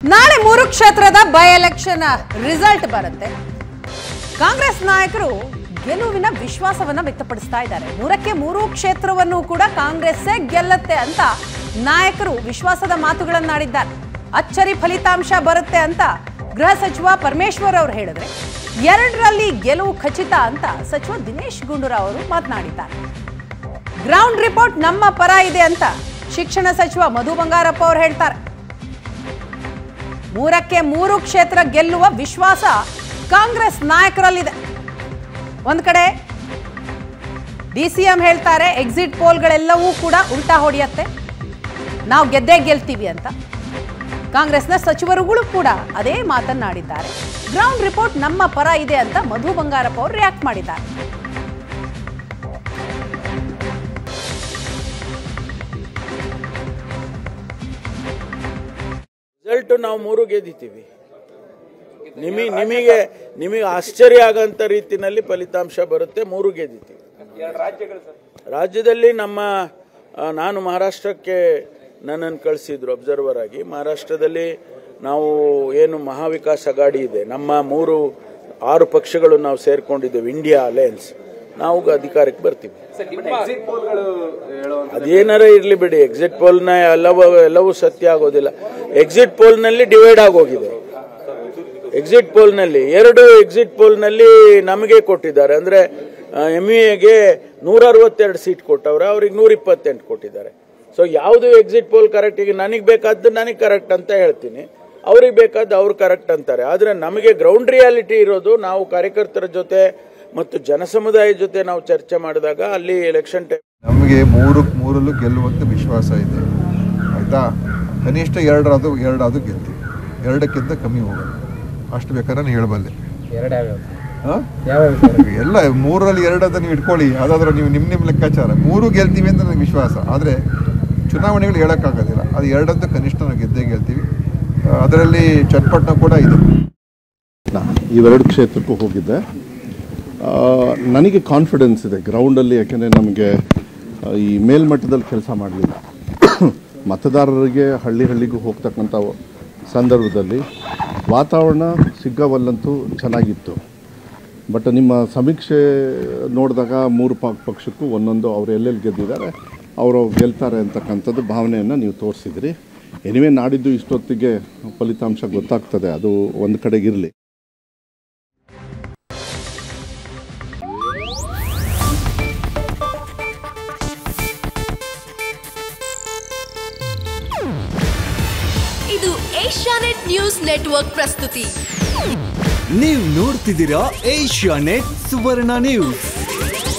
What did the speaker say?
ನಾಳೆ ಮೂರು ಕ್ಷೇತ್ರದ ಬೈ ಎಲೆಕ್ಷನ್ ರಿಸಲ್ಟ್ ಬರುತ್ತೆ ಕಾಂಗ್ರೆಸ್ ನಾಯಕರು ಗೆಲುವಿನ ವಿಶ್ವಾಸವನ್ನ ವ್ಯಕ್ತಪಡಿಸ್ತಾ ಇದ್ದಾರೆ ಮೂರಕ್ಕೆ ಮೂರು ಕ್ಷೇತ್ರವನ್ನು ಕೂಡ ಕಾಂಗ್ರೆಸ್ಸೇ ಗೆಲ್ಲತ್ತೆ ಅಂತ ನಾಯಕರು ವಿಶ್ವಾಸದ ಮಾತುಗಳನ್ನಾಡಿದ್ದಾರೆ ಅಚ್ಚರಿ ಫಲಿತಾಂಶ ಬರುತ್ತೆ ಅಂತ ಗೃಹ ಸಚಿವ ಪರಮೇಶ್ವರ್ ಅವರು ಹೇಳಿದ್ರೆ ಎರಡರಲ್ಲಿ ಗೆಲುವು ಖಚಿತ ಅಂತ ಸಚಿವ ದಿನೇಶ್ ಗುಂಡೂರಾವ್ ಅವರು ಮಾತನಾಡಿದ್ದಾರೆ ಗ್ರೌಂಡ್ ರಿಪೋರ್ಟ್ ನಮ್ಮ ಪರ ಇದೆ ಅಂತ ಶಿಕ್ಷಣ ಸಚಿವ ಮಧು ಬಂಗಾರಪ್ಪ ಅವರು ಹೇಳ್ತಾರೆ ಮೂರಕ್ಕೆ ಮೂರು ಕ್ಷೇತ್ರ ಗೆಲ್ಲುವ ವಿಶ್ವಾಸ ಕಾಂಗ್ರೆಸ್ ನಾಯಕರಲ್ಲಿದೆ ಒಂದ್ ಕಡೆ ಡಿ ಸಿ ಎಂ ಹೇಳ್ತಾರೆ ಎಕ್ಸಿಟ್ ಪೋಲ್ಗಳೆಲ್ಲವೂ ಕೂಡ ಉಲ್ಟಾ ಹೊಡೆಯತ್ತೆ ನಾವು ಗೆದ್ದೇ ಗೆಲ್ತೀವಿ ಅಂತ ಕಾಂಗ್ರೆಸ್ನ ಸಚಿವರುಗಳು ಕೂಡ ಅದೇ ಮಾತನ್ನಾಡಿದ್ದಾರೆ ಗ್ರೌಂಡ್ ರಿಪೋರ್ಟ್ ನಮ್ಮ ಪರ ಇದೆ ಅಂತ ಮಧು ಬಂಗಾರಪ್ಪ ಅವರು ರಿಯಾಕ್ಟ್ ಮಾಡಿದ್ದಾರೆ ರಿಸಲ್ಟ್ ನಾವು ಮೂರು ಗೆದ್ದಿದ್ದೀವಿ ನಿಮಗೆ ನಿಮಗೆ ನಿಮಗೆ ಆಶ್ಚರ್ಯ ಆಗಂತ ರೀತಿನಲ್ಲಿ ಫಲಿತಾಂಶ ಬರುತ್ತೆ ಮೂರು ಗೆದ್ದಿದ್ದೀವಿ ರಾಜ್ಯದಲ್ಲಿ ನಮ್ಮ ಆ, ನಾನು ಮಹಾರಾಷ್ಟ್ರಕ್ಕೆ ನನ್ನನ್ನು ಕಳಿಸಿದ್ರು ಅಬ್ಸರ್ವರ್ ಆಗಿ ಮಹಾರಾಷ್ಟ್ರದಲ್ಲಿ ನಾವು ಏನು ಮಹಾವಿಕಾಸ್ ಅಗಾಡಿ ಇದೆ ನಮ್ಮ ಮೂರು ಆರು ಪಕ್ಷಗಳು ನಾವು ಸೇರ್ಕೊಂಡಿದ್ದೇವೆ ಇಂಡಿಯಾ ಅಲಯನ್ಸ್ ನಾವು ಅಧಿಕಾರಕ್ಕೆ ಬರ್ತೀವಿ ಅದೇನಾರ ಇರ್ಲಿ ಬಿಡಿ ಎಕ್ಸಿಟ್ ಪೋಲ್ನ ಎಲ್ಲವೂ ಎಲ್ಲವೂ ಸತ್ಯ ಆಗೋದಿಲ್ಲ ಎಕ್ಸಿಟ್ ಪೋಲ್ನಲ್ಲಿ ಡಿವೈಡ್ ಆಗೋಗಿದೆ ಎಕ್ಸಿಟ್ ಪೋಲ್ನಲ್ಲಿ ಎರಡು ಎಕ್ಸಿಟ್ ಪೋಲ್ನಲ್ಲಿ ನಮಗೆ ಕೊಟ್ಟಿದ್ದಾರೆ ಅಂದ್ರೆ ಎಮ್ ಎಗೆ ನೂರ ಅರವತ್ತೆರಡು ಸೀಟ್ ಕೊಟ್ಟವ್ರೆ ಅವ್ರಿಗೆ ನೂರ ಇಪ್ಪತ್ತೆಂಟು ಕೊಟ್ಟಿದ್ದಾರೆ ಸೊ ಯಾವುದು ಎಕ್ಸಿಟ್ ಪೋಲ್ ಕರೆಕ್ಟ್ ಈಗ ನನಗೆ ಬೇಕಾದ್ದು ನನಗೆ ಕರೆಕ್ಟ್ ಅಂತ ಹೇಳ್ತೀನಿ ಅವ್ರಿಗೆ ಬೇಕಾದ್ದು ಅವ್ರು ಕರೆಕ್ಟ್ ಅಂತಾರೆ ಆದರೆ ನಮಗೆ ಗ್ರೌಂಡ್ ರಿಯಾಲಿಟಿ ಇರೋದು ನಾವು ಕಾರ್ಯಕರ್ತರ ಜೊತೆ ಮತ್ತು ಜನಸಮುದಾಯದ ಜೊತೆ ನಾವು ಚರ್ಚೆ ಮಾಡಿದಾಗ ಅಲ್ಲಿ ಎಲೆಕ್ಷನ್ ಟೈಮ್ ನಮಗೆ ಮೂರು ಮೂರಲ್ಲೂ ಗೆಲ್ಲುವಂಥ ವಿಶ್ವಾಸ ಇದೆ ಆಯಿತಾ ಕನಿಷ್ಠ ಎರಡರಾದು ಎರಡಾದು ಗೆಲ್ತೀವಿ ಎರಡಕ್ಕಿಂತ ಕಮ್ಮಿ ಹೋಗಲ್ಲ ಅಷ್ಟು ಬೇಕಾದ್ರೆ ನಾನು ಹೇಳಬಲ್ಲೆ ಹಾಂ ಎಲ್ಲ ಮೂರರಲ್ಲಿ ಎರಡದ ನೀವು ಇಟ್ಕೊಳ್ಳಿ ಯಾವುದಾದ್ರೂ ನೀವು ನಿಮ್ಮ ನಿಮ್ಮ ಲೆಕ್ಕಾಚಾರ ಮೂರು ಗೆಲ್ತೀವಿ ಅಂತ ನನಗೆ ವಿಶ್ವಾಸ ಆದರೆ ಚುನಾವಣೆಗಳು ಹೇಳೋಕ್ಕಾಗೋದಿಲ್ಲ ಅದು ಎರಡಂತೂ ಕನಿಷ್ಠ ನಾವು ಗೆದ್ದೇ ಗೆಲ್ತೀವಿ ಆ, ಅದರಲ್ಲಿ ಚಟ್ಪಟ್ನ ಕೂಡ ಇದೆ ಇವೆರಡು ಕ್ಷೇತ್ರಕ್ಕೂ ಹೋಗಿದ್ದೆ ಆ, ನನಗೆ ಕಾನ್ಫಿಡೆನ್ಸ್ ಇದೆ ಗ್ರೌಂಡಲ್ಲಿ ಯಾಕೆಂದರೆ ನಮಗೆ ಆ, ಈ ಮೇಲ್ಮಟ್ಟದಲ್ಲಿ ಕೆಲಸ ಮಾಡಲಿಲ್ಲ ಮತದಾರರಿಗೆ ಹಳ್ಳಿ ಹಳ್ಳಿಗೂ ಹೋಗ್ತಕ್ಕಂಥ ಸಂದರ್ಭದಲ್ಲಿ ವಾತಾವರಣ ಸಿಗ್ಗಾವಲ್ಲಂತೂ ಚೆನ್ನಾಗಿತ್ತು ಬಟ್ ನಿಮ್ಮ ಸಮೀಕ್ಷೆ ನೋಡಿದಾಗ ಮೂರು ಪ ಪಕ್ಷಕ್ಕೂ ಒಂದೊಂದು ಅವ್ರು ಎಲ್ಲೆಲ್ಲಿ ಗೆದ್ದಿದ್ದಾರೆ ಅವರು ಗೆಲ್ತಾರೆ ಅಂತಕ್ಕಂಥದ್ದು ಭಾವನೆಯನ್ನು ನೀವು ತೋರಿಸಿದ್ರಿ ಎನಿವೆ ನಾಡಿದ್ದು ಇಷ್ಟೊತ್ತಿಗೆ ಫಲಿತಾಂಶ ಗೊತ್ತಾಗ್ತದೆ ಅದು ಒಂದು ಕಡೆಗಿರಲಿ ಇದು ಏಷ್ಯಾನೆಟ್ ನ್ಯೂಸ್ ನೆಟ್ವರ್ಕ್ ಪ್ರಸ್ತುತಿ ನೀವು ನೋಡ್ತಿದ್ದೀರಾ ಏಷ್ಯಾ ನೆಟ್ ಸುವರ್ಣ ನ್ಯೂಸ್